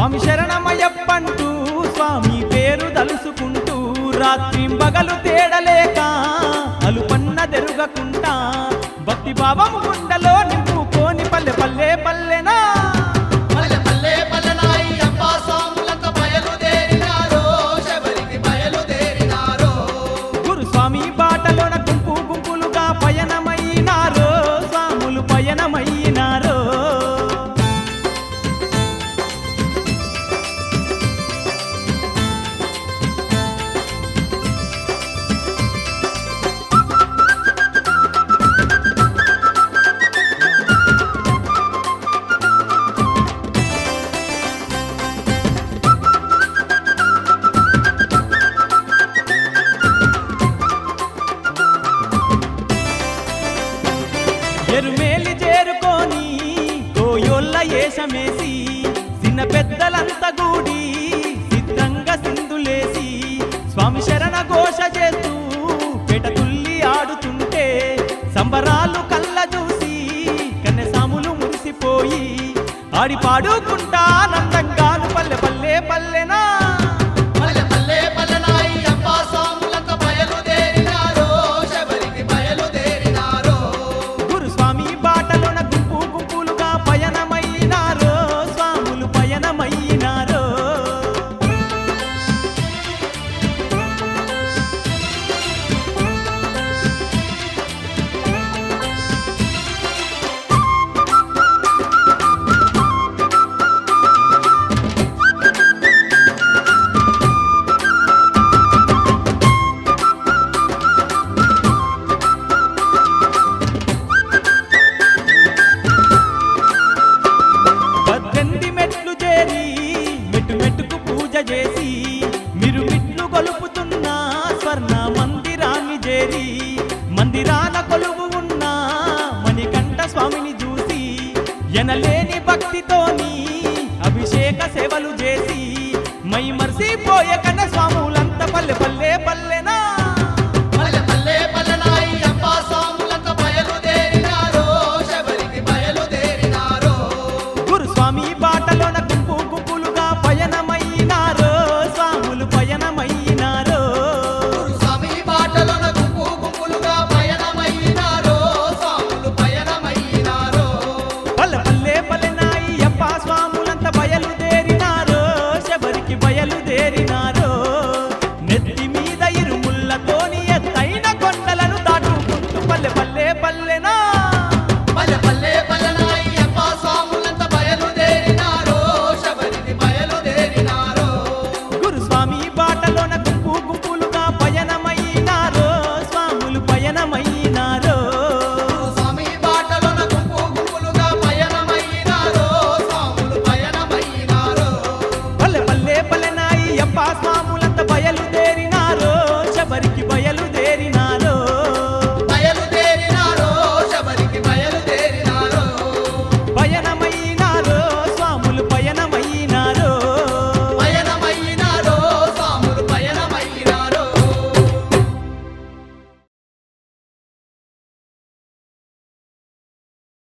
స్వామి శరణమయ్యప్పంటూ స్వామి పేరు తలుసుకుంటూ రాత్రి బగలు తేడలేక అలుపన్న దెరుగకుంటా భక్తి భావం గుండెలో నింపుకోని పల్లె పల్లె పల్లెనా పల్లె పల్లె పల్లెనాయి అప్పా స్వాములంతా బయలుదేరినారో శబరికి బయలుదేరినారో గురుస్వామి బాటలోన గుంపు గుంపులుగా పయనమైనారో స్వాములు పయనమైనారో ఎరుమేలి చేరుకొని గోయోళ్ళ ఏషమేసి చిన్న పెద్దలంతా గూడి సిద్ధంగా సింధులేసి స్వామి శరణ ఘోష చేస్తూ పెటతుల్లి ఆడుతుంటే సంబరాలు కళ్ళ చూసి కన్నెసాములు మురిసిపోయి ఆడి పాడుకుంటా ఆనందంగాను పల్లె పల్లె పల్లెనా పల్లె పల్లె పల్లెనాయి అప్పా స్వాములంతా బయలుదేరినారో శబరికి బయలుదేరినారో గురుస్వామి బాటలోన గుంపు గుంపులుగా పయనమైనారో స్వాములు పయనమైనారో పద్దెనిమిది మెట్లు చేరి మెట్టు మెట్టుకు పూజ చేసి మీరు మిట్లు కొలుపుతున్న స్వర్ణ మందిరాన్ని చేరి మందిరాన కొలువు ఉన్న మణికంఠ స్వామిని చూసి ఎనలేని భక్తితోని అభిషేక సేవలు చేసి మై మర్సిపోయే